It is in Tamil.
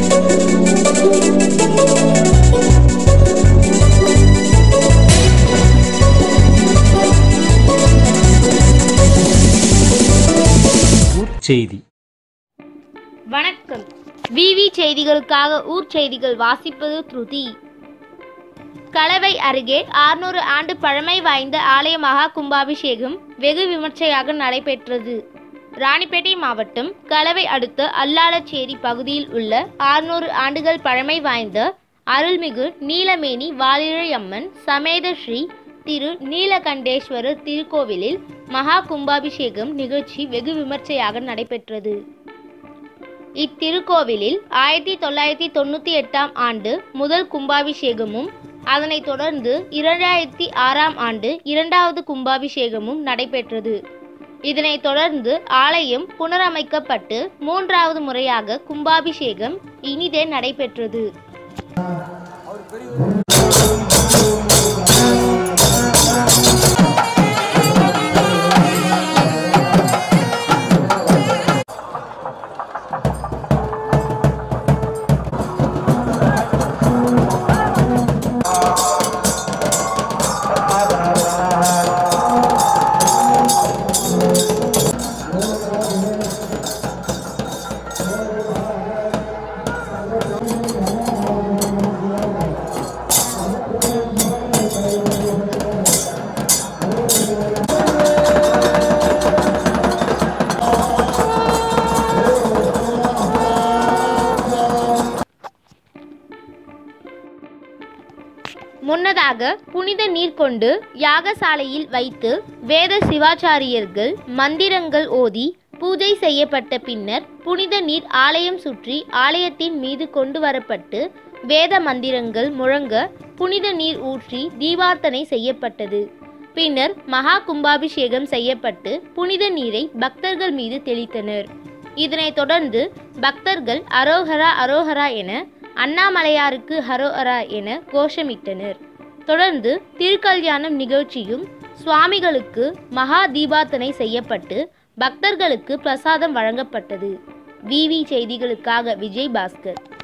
செய்தி வணக்கம் விவி செய்திகளுக்காக ஊர் செய்திகள் வாசிப்பது த்ருதி கலவை அருகே 600 ஆண்டு பழமை வாய்ந்த ஆலய மகா கும்பாபிஷேகம் வெகு விமர்சையாக நடைபெற்றது ராணிப்பேட்டை மாவட்டம் கலவை அடுத்த அல்லாளச்சேரி பகுதியில் உள்ள 600 ஆண்டுகள் பழமை வாய்ந்த அருள்மிகு நீலமேனி வாலிழையம்மன் சமேத ஸ்ரீ திரு நீலகண்டேஸ்வரர் திருக்கோவிலில் மகா கும்பாபிஷேகம் நிகழ்ச்சி வெகு விமர்சையாக நடைபெற்றது இத்திருக்கோவிலில் ஆயிரத்தி தொள்ளாயிரத்தி தொண்ணூற்றி எட்டாம் ஆண்டு முதல் கும்பாபிஷேகமும் அதனைத் தொடர்ந்து இரண்டாயிரத்தி ஆறாம் ஆண்டு இரண்டாவது கும்பாபிஷேகமும் நடைபெற்றது இதனைத் தொடர்ந்து ஆலயம் புனரமைக்கப்பட்டு மூன்றாவது முறையாக கும்பாபிஷேகம் இனிதே நடைபெற்றது முன்னதாக புனித நீர் கொண்டு யாகசாலையில் வைத்து வேத சிவாச்சாரியர்கள் மந்திரங்கள் ஓதி பூஜை செய்யப்பட்ட பின்னர் புனித நீர் ஆலயம் சுற்றி ஆலயத்தின் மீது கொண்டு வரப்பட்டு வேத மந்திரங்கள் முழங்க புனித நீர் ஊற்றி தீபார்த்தனை செய்யப்பட்டது பின்னர் மகா கும்பாபிஷேகம் செய்யப்பட்டு புனித நீரை பக்தர்கள் மீது தெளித்தனர் இதனைத் தொடர்ந்து பக்தர்கள் அரோஹரா அரோஹரா என அண்ணாமலையாருக்கு ஹரோஹரா என கோஷமிட்டனர் தொடர்ந்து திருக்கல்யாணம் நிகழ்ச்சியும் சுவாமிகளுக்கு மகா தீபார்த்தனை செய்யப்பட்டு பக்தர்களுக்கு பிரசாதம் வழங்கப்பட்டது விவி செய்திகளுக்காக விஜய் பாஸ்கர்